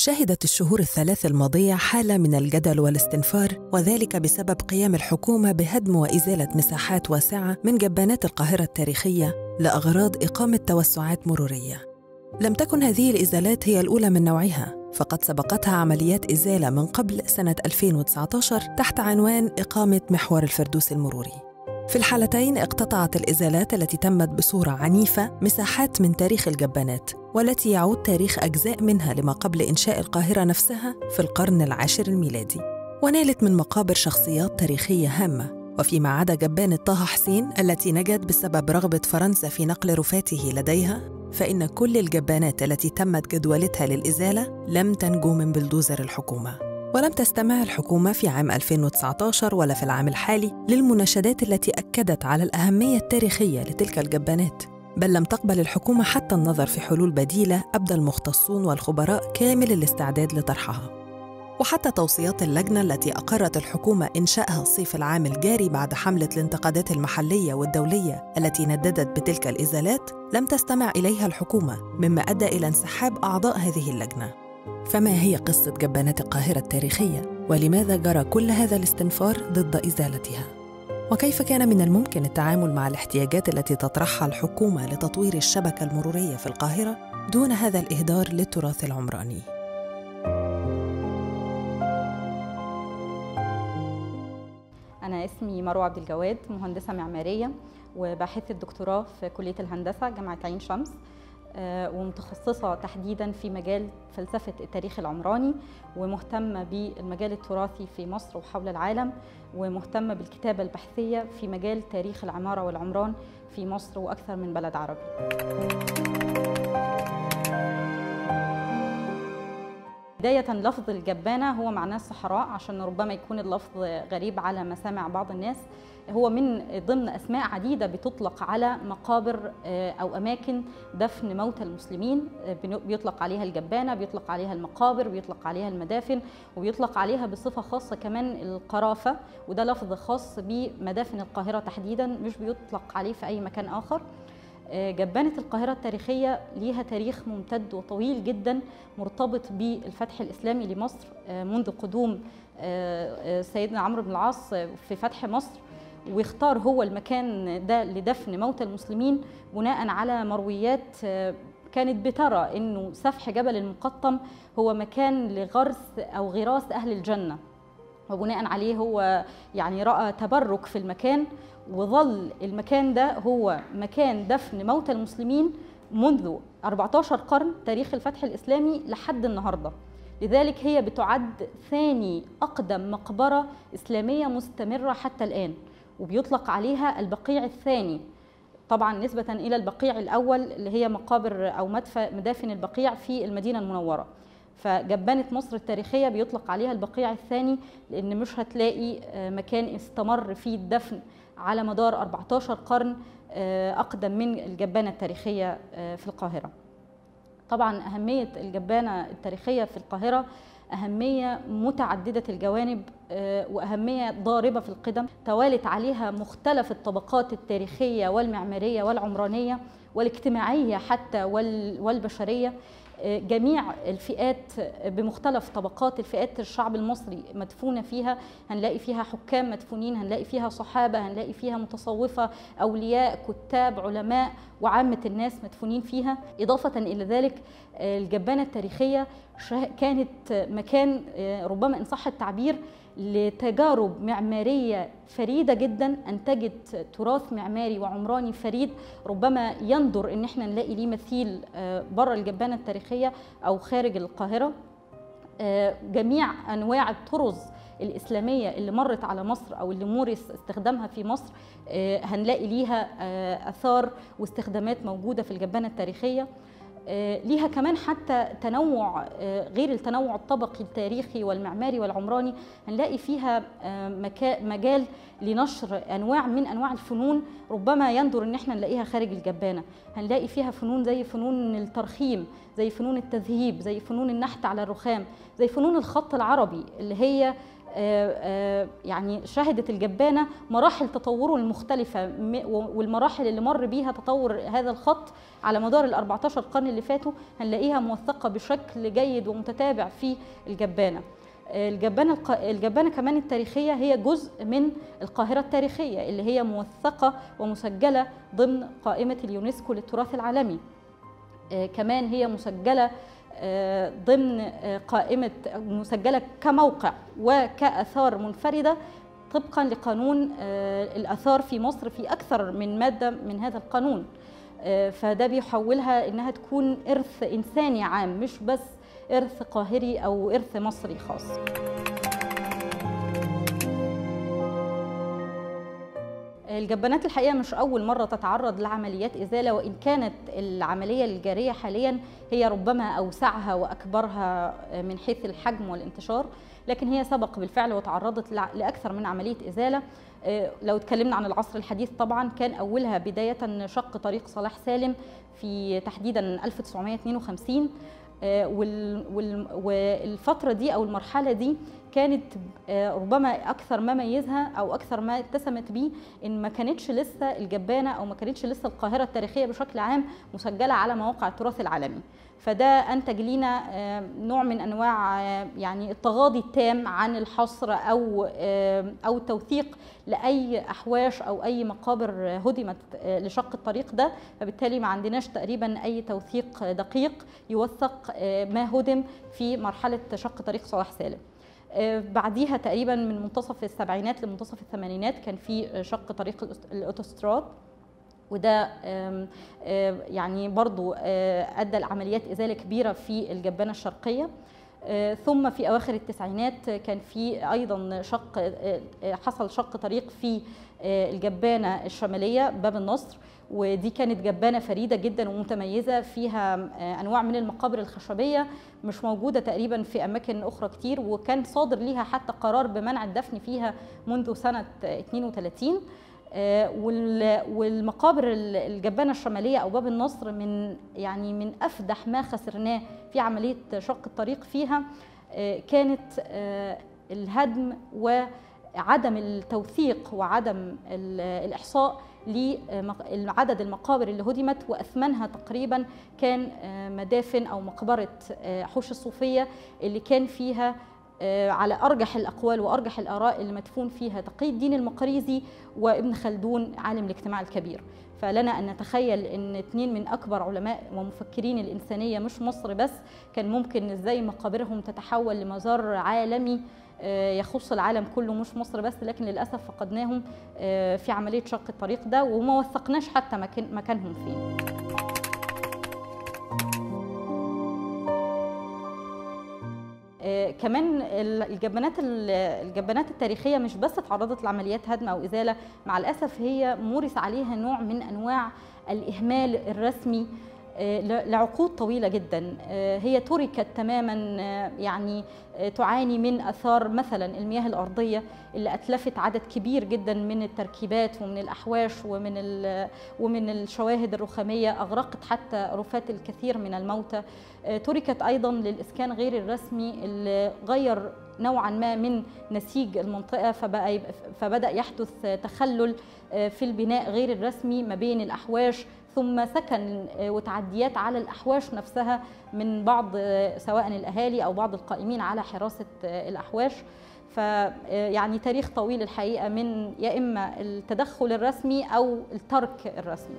شهدت الشهور الثلاث الماضية حالة من الجدل والاستنفار وذلك بسبب قيام الحكومة بهدم وإزالة مساحات واسعة من جبانات القاهرة التاريخية لأغراض إقامة توسعات مرورية. لم تكن هذه الإزالات هي الأولى من نوعها، فقد سبقتها عمليات إزالة من قبل سنة 2019 تحت عنوان إقامة محور الفردوس المروري. في الحالتين اقتطعت الإزالات التي تمت بصورة عنيفة مساحات من تاريخ الجبانات والتي يعود تاريخ أجزاء منها لما قبل إنشاء القاهرة نفسها في القرن العاشر الميلادي ونالت من مقابر شخصيات تاريخية هامة وفيما عدا جبانة طه حسين التي نجت بسبب رغبة فرنسا في نقل رفاته لديها فإن كل الجبانات التي تمت جدولتها للإزالة لم تنجو من بلدوزر الحكومة ولم تستمع الحكومة في عام 2019 ولا في العام الحالي للمناشدات التي أكدت على الأهمية التاريخية لتلك الجبانات بل لم تقبل الحكومة حتى النظر في حلول بديلة أبدى المختصون والخبراء كامل الاستعداد لطرحها وحتى توصيات اللجنة التي أقرت الحكومة إنشائها الصيف العام الجاري بعد حملة الانتقادات المحلية والدولية التي نددت بتلك الإزالات لم تستمع إليها الحكومة مما أدى إلى انسحاب أعضاء هذه اللجنة فما هي قصة جبانات القاهرة التاريخية؟ ولماذا جرى كل هذا الاستنفار ضد إزالتها؟ وكيف كان من الممكن التعامل مع الاحتياجات التي تطرحها الحكومة لتطوير الشبكة المرورية في القاهرة دون هذا الإهدار للتراث العمراني؟ أنا اسمي مروة عبد الجواد مهندسة معمارية وباحثة دكتوراه في كلية الهندسة جامعة عين شمس ومتخصصة تحديدا في مجال فلسفة التاريخ العمراني ومهتمة بالمجال التراثي في مصر وحول العالم ومهتمة بالكتابة البحثية في مجال تاريخ العمارة والعمران في مصر وأكثر من بلد عربي بداية لفظ الجبانة هو معناه الصحراء عشان ربما يكون اللفظ غريب على مسامع بعض الناس هو من ضمن أسماء عديدة بتطلق على مقابر أو أماكن دفن موتى المسلمين بيطلق عليها الجبانة بيطلق عليها المقابر بيطلق عليها المدافن وبيطلق عليها بصفة خاصة كمان القرافة وده لفظ خاص بمدافن القاهرة تحديدا مش بيطلق عليه في أي مكان آخر جبانة القاهرة التاريخية ليها تاريخ ممتد وطويل جدا مرتبط بالفتح الإسلامي لمصر منذ قدوم سيدنا عمرو بن العاص في فتح مصر واختار هو المكان ده لدفن موتى المسلمين بناء على مرويات كانت بترى انه سفح جبل المقطم هو مكان لغرس او غراس اهل الجنه وبناء عليه هو يعني راى تبرك في المكان وظل المكان ده هو مكان دفن موتى المسلمين منذ 14 قرن تاريخ الفتح الاسلامي لحد النهارده لذلك هي بتعد ثاني اقدم مقبره اسلاميه مستمره حتى الان وبيطلق عليها البقيع الثاني طبعا نسبة إلى البقيع الأول اللي هي مقابر أو مدافن البقيع في المدينة المنورة فجبانة مصر التاريخية بيطلق عليها البقيع الثاني لأن مش هتلاقي مكان استمر فيه الدفن على مدار 14 قرن أقدم من الجبانة التاريخية في القاهرة طبعا أهمية الجبانة التاريخية في القاهرة أهمية متعددة الجوانب وأهمية ضاربة في القدم توالت عليها مختلف الطبقات التاريخية والمعمارية والعمرانية والاجتماعية حتى والبشرية جميع الفئات بمختلف طبقات الفئات الشعب المصري مدفونة فيها هنلاقي فيها حكام مدفونين هنلاقي فيها صحابة هنلاقي فيها متصوفة أولياء كتاب علماء وعامة الناس مدفونين فيها إضافة إلى ذلك الجبانة التاريخية كانت مكان ربما إن صح التعبير لتجارب معمارية فريدة جدا أنتجت تراث معماري وعمراني فريد ربما يندر إن احنا نلاقي ليه مثيل بره الجبانة التاريخية أو خارج القاهرة جميع أنواع الطرز الإسلامية اللي مرت على مصر أو اللي مورس استخدامها في مصر هنلاقي ليها أثار واستخدامات موجودة في الجبانة التاريخية ليها كمان حتى تنوع غير التنوع الطبقي التاريخي والمعماري والعمراني هنلاقي فيها مجال لنشر انواع من انواع الفنون ربما يندر ان احنا نلاقيها خارج الجبانه هنلاقي فيها فنون زي فنون الترخيم زي فنون التذهيب زي فنون النحت على الرخام زي فنون الخط العربي اللي هي يعني شهدت الجبانة مراحل تطوره المختلفة والمراحل اللي مر بيها تطور هذا الخط على مدار ال 14 قرن اللي فاتوا هنلاقيها موثقة بشكل جيد ومتتابع في الجبانة الجبانة الجبانة كمان التاريخية هي جزء من القاهرة التاريخية اللي هي موثقة ومسجلة ضمن قائمة اليونسكو للتراث العالمي كمان هي مسجلة ضمن قائمة مسجلة كموقع وكأثار منفردة طبقا لقانون الآثار في مصر في أكثر من مادة من هذا القانون فده بيحولها إنها تكون إرث إنساني عام مش بس إرث قاهري أو إرث مصري خاص الجبانات الحقيقه مش اول مره تتعرض لعمليات ازاله وان كانت العمليه الجاريه حاليا هي ربما اوسعها واكبرها من حيث الحجم والانتشار لكن هي سبق بالفعل وتعرضت لاكثر من عمليه ازاله لو اتكلمنا عن العصر الحديث طبعا كان اولها بدايه شق طريق صلاح سالم في تحديدا 1952 والفترة دي أو المرحلة دي كانت ربما أكثر ما ميزها أو أكثر ما اتسمت به إن ما كانتش لسه الجبانة أو ما كانتش لسه القاهرة التاريخية بشكل عام مسجلة على مواقع التراث العالمي فده أنتج لينا نوع من أنواع يعني التغاضي التام عن الحصر أو أو التوثيق لأي أحواش أو أي مقابر هدمت لشق الطريق ده فبالتالي ما عندناش تقريبا أي توثيق دقيق يوثق ما هدم في مرحلة شق طريق صلاح سالم بعديها تقريبا من منتصف السبعينات لمنتصف الثمانينات كان في شق طريق الاوتوستراد وده يعني برضو ادى لعمليات ازاله كبيره في الجبانه الشرقيه ثم في اواخر التسعينات كان في ايضا شق حصل شق طريق في الجبانه الشماليه باب النصر ودي كانت جبانه فريده جدا ومتميزه فيها انواع من المقابر الخشبيه مش موجوده تقريبا في اماكن اخرى كتير وكان صادر ليها حتى قرار بمنع الدفن فيها منذ سنه 32 والمقابر الجبانه الشماليه او باب النصر من يعني من افدح ما خسرناه في عمليه شق الطريق فيها كانت الهدم وعدم التوثيق وعدم الاحصاء لعدد المقابر اللي هدمت واثمنها تقريبا كان مدافن او مقبره حوش الصوفيه اللي كان فيها على ارجح الاقوال وارجح الاراء اللي مدفون فيها تقي الدين المقريزي وابن خلدون عالم الاجتماع الكبير فلنا ان نتخيل ان اثنين من اكبر علماء ومفكرين الانسانيه مش مصر بس كان ممكن ازاي مقابرهم تتحول لمزار عالمي يخص العالم كله مش مصر بس لكن للاسف فقدناهم في عمليه شق الطريق ده وما وثقناش حتى مكان مكانهم فين كمان الجبانات الجبانات التاريخيه مش بس تعرضت لعمليات هدم او ازاله مع الاسف هي مورس عليها نوع من انواع الاهمال الرسمي لعقود طويله جدا هي تركت تماما يعني تعاني من اثار مثلا المياه الارضيه اللي اتلفت عدد كبير جدا من التركيبات ومن الاحواش ومن ومن الشواهد الرخاميه اغرقت حتى رفات الكثير من الموتى تركت ايضا للاسكان غير الرسمي اللي غير نوعا ما من نسيج المنطقه فبقى فبدا يحدث تخلل في البناء غير الرسمي ما بين الاحواش ثم سكن وتعديات على الاحواش نفسها من بعض سواء الاهالي او بعض القائمين على حراسه الاحواش فيعني تاريخ طويل الحقيقه من يا اما التدخل الرسمي او الترك الرسمي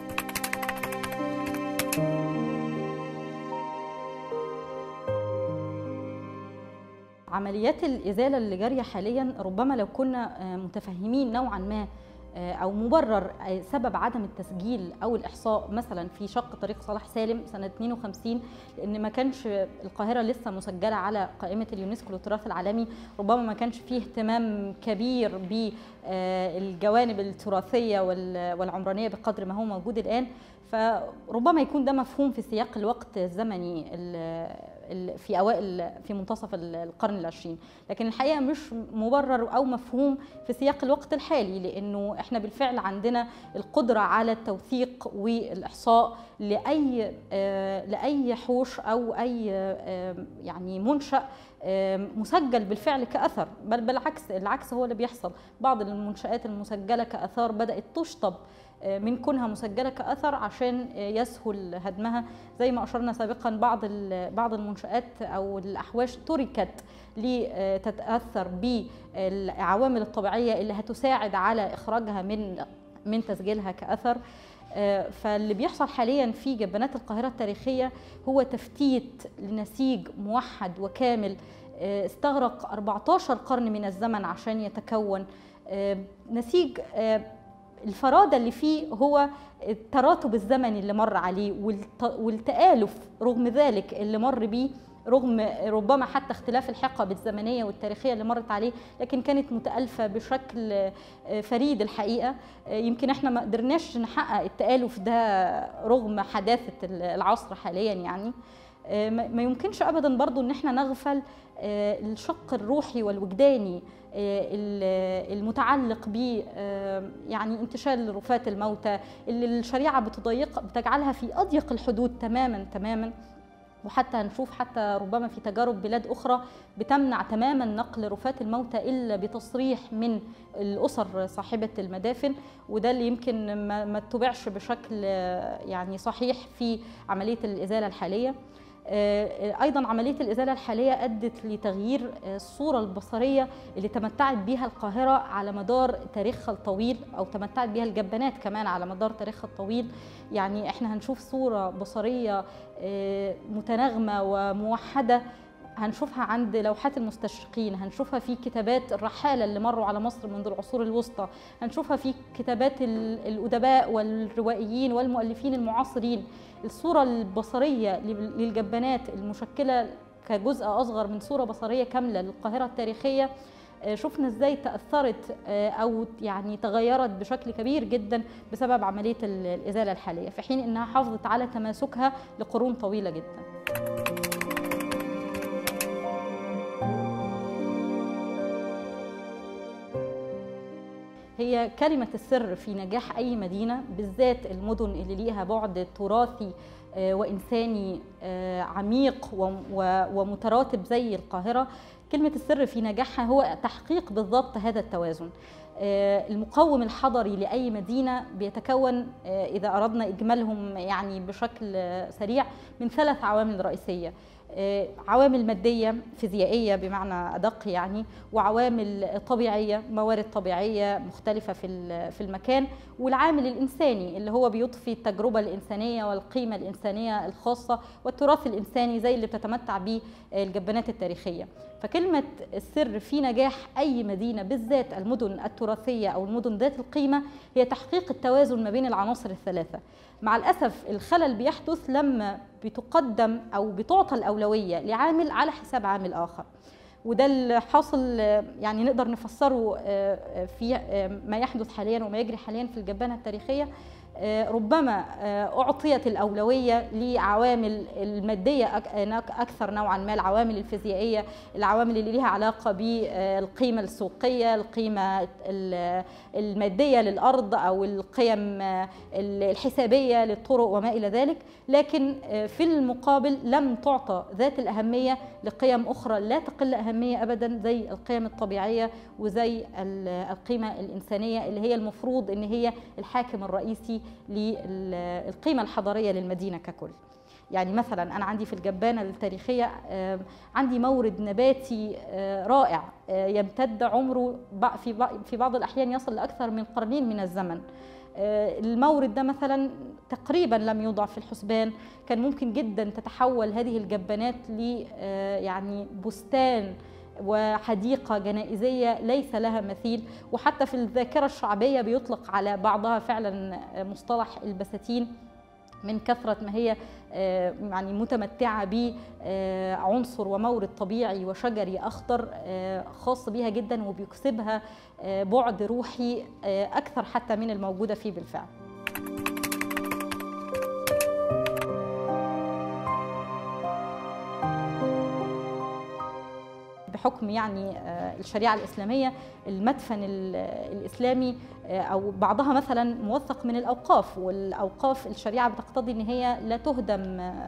عمليات الازاله اللي جاريه حاليا ربما لو كنا متفهمين نوعا ما او مبرر سبب عدم التسجيل او الاحصاء مثلا في شق طريق صلاح سالم سنه 52 لان ما كانش القاهره لسه مسجله على قائمه اليونسكو للتراث العالمي ربما ما كانش فيه اهتمام كبير بالجوانب التراثيه والعمرانيه بقدر ما هو موجود الان فربما يكون ده مفهوم في سياق الوقت الزمني في اوائل في منتصف القرن العشرين لكن الحقيقه مش مبرر او مفهوم في سياق الوقت الحالي لانه احنا بالفعل عندنا القدره على التوثيق والاحصاء لاي لاي حوش او اي يعني منشا مسجل بالفعل كأثر بل بالعكس العكس هو اللي بيحصل بعض المنشآت المسجلة كأثار بدأت تشطب من كونها مسجله كاثر عشان يسهل هدمها زي ما اشرنا سابقا بعض بعض المنشات او الاحواش تركت لتتاثر بالعوامل الطبيعيه اللي هتساعد على اخراجها من من تسجيلها كاثر فاللي بيحصل حاليا في جبانات القاهره التاريخيه هو تفتيت لنسيج موحد وكامل استغرق 14 قرن من الزمن عشان يتكون نسيج الفرادة اللي فيه هو التراتب الزمني اللي مر عليه والتآلف رغم ذلك اللي مر بيه رغم ربما حتى اختلاف الحقب الزمنيه والتاريخيه اللي مرت عليه لكن كانت متالفه بشكل فريد الحقيقه يمكن احنا ما قدرناش نحقق التالف ده رغم حداثه العصر حاليا يعني ما يمكنش ابدا برضو ان احنا نغفل الشق الروحي والوجداني المتعلق ب يعني انتشال رفاة الموتى اللي الشريعه بتضيق بتجعلها في اضيق الحدود تماما تماما وحتى هنشوف حتى ربما في تجارب بلاد اخرى بتمنع تماما نقل رفاة الموتى الا بتصريح من الاسر صاحبه المدافن وده اللي يمكن ما اتبعش بشكل يعني صحيح في عمليه الازاله الحاليه ايضا عمليه الازاله الحاليه ادت لتغيير الصوره البصريه اللي تمتعت بها القاهره على مدار تاريخها الطويل او تمتعت بها الجبانات كمان على مدار تاريخها الطويل يعني احنا هنشوف صوره بصريه متناغمه وموحده هنشوفها عند لوحات المستشرقين هنشوفها في كتابات الرحالة اللي مروا على مصر منذ العصور الوسطى هنشوفها في كتابات الأدباء والروائيين والمؤلفين المعاصرين الصورة البصرية للجبانات المشكلة كجزء أصغر من صورة بصرية كاملة للقاهرة التاريخية شفنا ازاي تاثرت او يعني تغيرت بشكل كبير جدا بسبب عمليه الازاله الحاليه في حين انها حافظت على تماسكها لقرون طويله جدا هي كلمة السر في نجاح أي مدينة بالذات المدن اللي ليها بعد تراثي وإنساني عميق ومتراتب زي القاهرة كلمة السر في نجاحها هو تحقيق بالضبط هذا التوازن المقوم الحضري لأي مدينة بيتكون إذا أردنا إجمالهم يعني بشكل سريع من ثلاث عوامل رئيسية عوامل مادية فيزيائية بمعنى أدق يعني وعوامل طبيعية موارد طبيعية مختلفة في في المكان والعامل الإنساني اللي هو بيضفي التجربة الإنسانية والقيمة الإنسانية الخاصة والتراث الإنساني زي اللي بتتمتع به الجبانات التاريخية فكلمة السر في نجاح أي مدينة بالذات المدن التراثية أو المدن ذات القيمة هي تحقيق التوازن ما بين العناصر الثلاثة مع الأسف الخلل بيحدث لما بتقدم أو بتعطى الأولوية لعامل على حساب عامل آخر وده اللي حاصل يعني نقدر نفسره في ما يحدث حاليا وما يجري حاليا في الجبانة التاريخية ربما أعطيت الأولوية لعوامل المادية أكثر نوعا ما العوامل الفيزيائية العوامل اللي لها علاقة بالقيمة السوقية القيمة المادية للأرض أو القيم الحسابية للطرق وما إلى ذلك لكن في المقابل لم تعطى ذات الأهمية لقيم أخرى لا تقل أهمية أبدا زي القيم الطبيعية وزي القيمة الإنسانية اللي هي المفروض أن هي الحاكم الرئيسي للقيمة الحضارية للمدينة ككل يعني مثلا أنا عندي في الجبانة التاريخية عندي مورد نباتي رائع يمتد عمره في بعض الأحيان يصل لأكثر من قرنين من الزمن المورد ده مثلا تقريبا لم يوضع في الحسبان كان ممكن جدا تتحول هذه الجبانات ل يعني بستان وحديقة جنائزية ليس لها مثيل وحتى في الذاكرة الشعبية بيطلق على بعضها فعلا مصطلح البساتين من كثرة ما هي يعني متمتعة بعنصر ومورد طبيعي وشجري أخضر خاص بها جدا وبيكسبها بعد روحي أكثر حتى من الموجودة فيه بالفعل بحكم يعني الشريعة الإسلامية المدفن الإسلامي أو بعضها مثلا موثق من الأوقاف والأوقاف الشريعة بتقتضي أن هي لا تهدم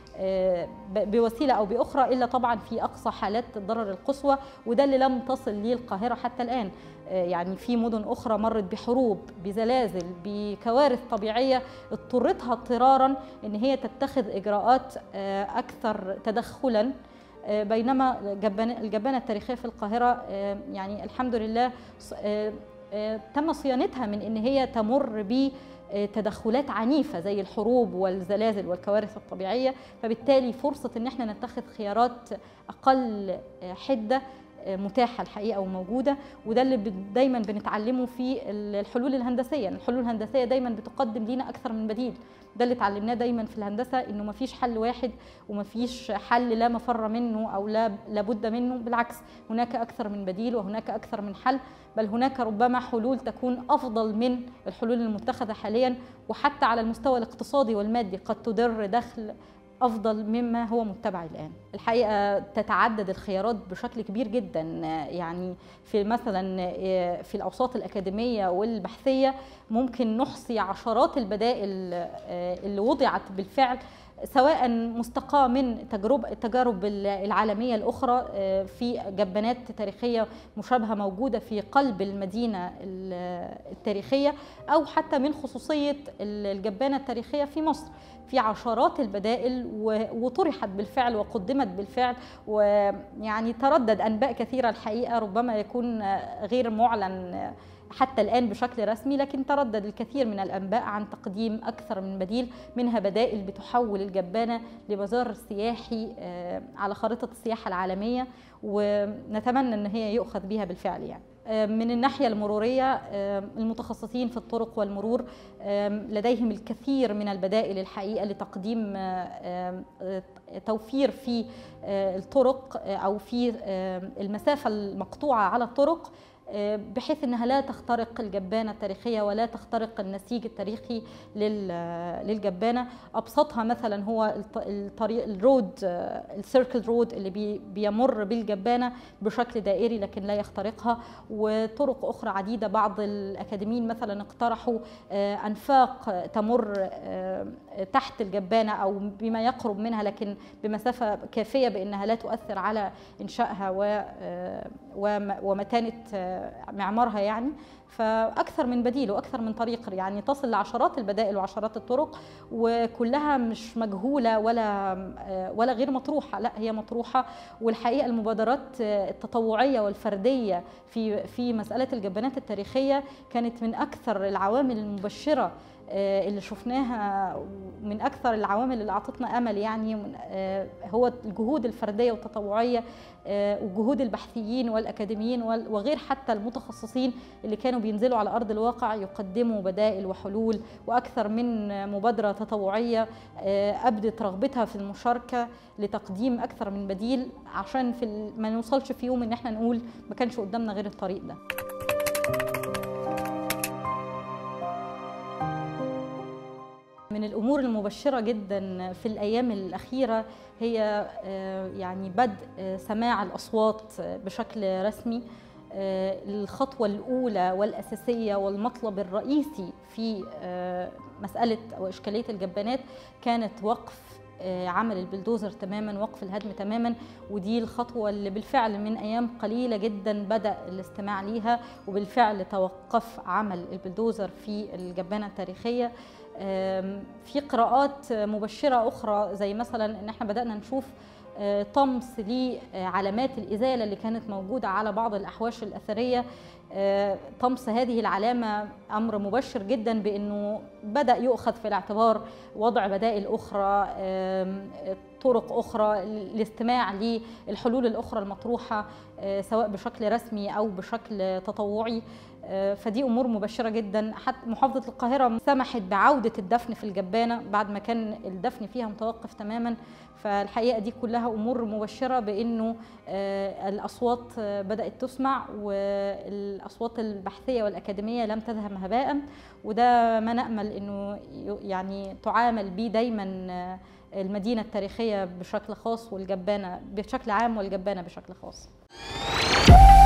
بوسيله او باخرى الا طبعا في اقصى حالات الضرر القصوى وده اللي لم تصل ليه القاهره حتى الان يعني في مدن اخرى مرت بحروب بزلازل بكوارث طبيعيه اضطرتها اضطرارا ان هي تتخذ اجراءات اكثر تدخلا بينما الجبانه التاريخيه في القاهره يعني الحمد لله تم صيانتها من ان هي تمر ب تدخلات عنيفه زي الحروب والزلازل والكوارث الطبيعيه فبالتالي فرصه ان احنا نتخذ خيارات اقل حده متاحه الحقيقه وموجوده وده اللي دايما بنتعلمه في الحلول الهندسيه الحلول الهندسيه دايما بتقدم لينا اكثر من بديل ده اللي اتعلمناه دايما في الهندسه انه ما فيش حل واحد وما فيش حل لا مفر منه او لا لابد منه بالعكس هناك اكثر من بديل وهناك اكثر من حل بل هناك ربما حلول تكون افضل من الحلول المتخذه حاليا وحتى على المستوى الاقتصادي والمادي قد تدر دخل افضل مما هو متبع الان الحقيقه تتعدد الخيارات بشكل كبير جدا يعني في مثلا في الاوساط الاكاديميه والبحثيه ممكن نحصي عشرات البدائل اللي وضعت بالفعل سواء مستقاة من تجربة التجارب العالمية الأخرى في جبانات تاريخية مشابهة موجودة في قلب المدينة التاريخية أو حتى من خصوصية الجبانة التاريخية في مصر في عشرات البدائل وطرحت بالفعل وقدمت بالفعل ويعني تردد أنباء كثيرة الحقيقة ربما يكون غير معلن حتى الآن بشكل رسمي لكن تردد الكثير من الأنباء عن تقديم أكثر من بديل منها بدائل بتحول الجبانة لمزار سياحي على خارطة السياحة العالمية ونتمنى أن هي يؤخذ بها بالفعل يعني من الناحية المرورية المتخصصين في الطرق والمرور لديهم الكثير من البدائل الحقيقة لتقديم توفير في الطرق أو في المسافة المقطوعة على الطرق بحيث انها لا تخترق الجبانه التاريخيه ولا تخترق النسيج التاريخي للجبانه ابسطها مثلا هو الطريق الرود السيركل رود اللي بيمر بالجبانه بشكل دائري لكن لا يخترقها وطرق اخرى عديده بعض الاكاديميين مثلا اقترحوا انفاق تمر تحت الجبانه او بما يقرب منها لكن بمسافه كافيه بانها لا تؤثر على انشائها ومتانه معمارها يعني فاكثر من بديل واكثر من طريق يعني تصل لعشرات البدائل وعشرات الطرق وكلها مش مجهوله ولا ولا غير مطروحه لا هي مطروحه والحقيقه المبادرات التطوعيه والفرديه في في مساله الجبانات التاريخيه كانت من اكثر العوامل المبشره اللي شفناها من اكثر العوامل اللي اعطتنا امل يعني هو الجهود الفرديه والتطوعيه وجهود البحثيين والاكاديميين وغير حتى المتخصصين اللي كانوا بينزلوا على ارض الواقع يقدموا بدائل وحلول واكثر من مبادره تطوعيه ابدت رغبتها في المشاركه لتقديم اكثر من بديل عشان في ما نوصلش في يوم ان احنا نقول ما كانش قدامنا غير الطريق ده من الامور المبشره جدا في الايام الاخيره هي يعني بدء سماع الاصوات بشكل رسمي الخطوه الاولى والاساسيه والمطلب الرئيسي في مساله او اشكاليه الجبانات كانت وقف عمل البلدوزر تماما وقف الهدم تماما ودي الخطوة اللي بالفعل من أيام قليلة جدا بدأ الاستماع ليها وبالفعل توقف عمل البلدوزر في الجبانة التاريخية في قراءات مبشرة أخرى زي مثلا إن احنا بدأنا نشوف طمس لعلامات الإزالة اللي كانت موجودة على بعض الأحواش الأثرية طمس هذه العلامة أمر مبشر جدا بأنه بدأ يؤخذ في الاعتبار وضع بدائل أخرى طرق أخرى الاستماع للحلول الأخرى المطروحة سواء بشكل رسمي أو بشكل تطوعي فدي امور مبشره جدا حتى محافظه القاهره سمحت بعوده الدفن في الجبانه بعد ما كان الدفن فيها متوقف تماما فالحقيقه دي كلها امور مبشره بانه الاصوات بدات تسمع والاصوات البحثيه والاكاديميه لم تذهب هباء وده ما نامل انه يعني تعامل به دايما المدينه التاريخيه بشكل خاص والجبانه بشكل عام والجبانه بشكل خاص